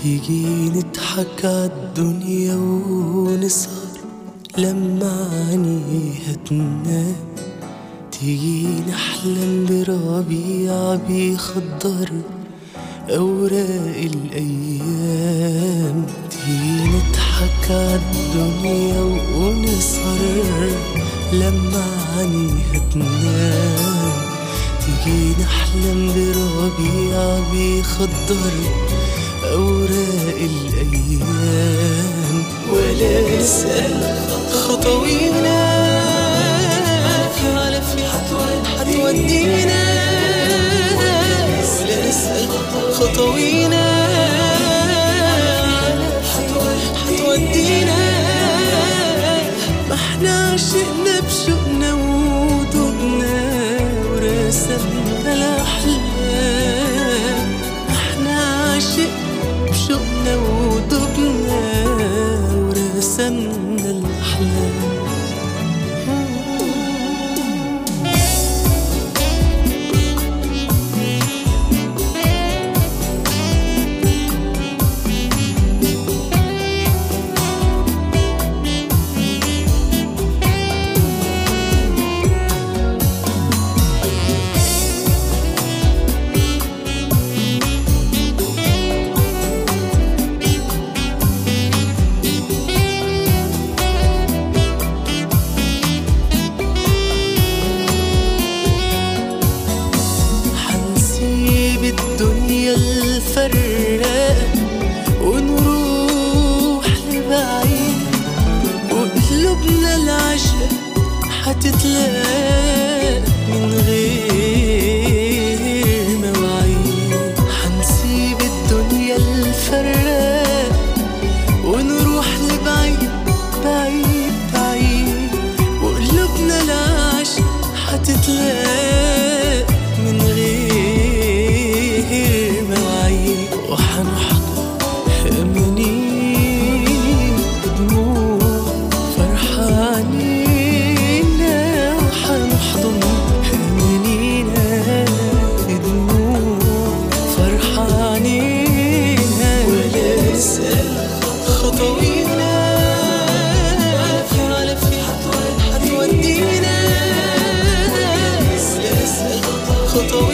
تيجي نضحك عالدنيا ونسهر لما عينيها تنام تيجي نحلم بربيع بيخضر أوراق الأيام تيجي نضحك عالدنيا ونسهر لما عينيها تنام تيجي نحلم بربيع بيخضر أوراق الأيام ولا نسأل خطوينا على في حتودينا ولا نسأل خطوينا حتودينا ما احنا عشقنا بشوقنا ودوبنا ورسمنا الأحلام احنا عاشق بشوقنا ودوبنا ورسمنا الأحلام حنسيب الدنيا الفراقة ونروح لبعيد وقلوبنا العشق حتتلاقى من غير مواعيد حنسيب الدنيا الفراقة ونروح لبعيد بعيد بعيد وقلوبنا العشق حتتلاقى من غير مواعيد وحنحضر منين دموع فرحانين وحنحضن منينا دموع فرحانين ولا نسأل خطوينا على في حتودينا ولا نسأل خطوينا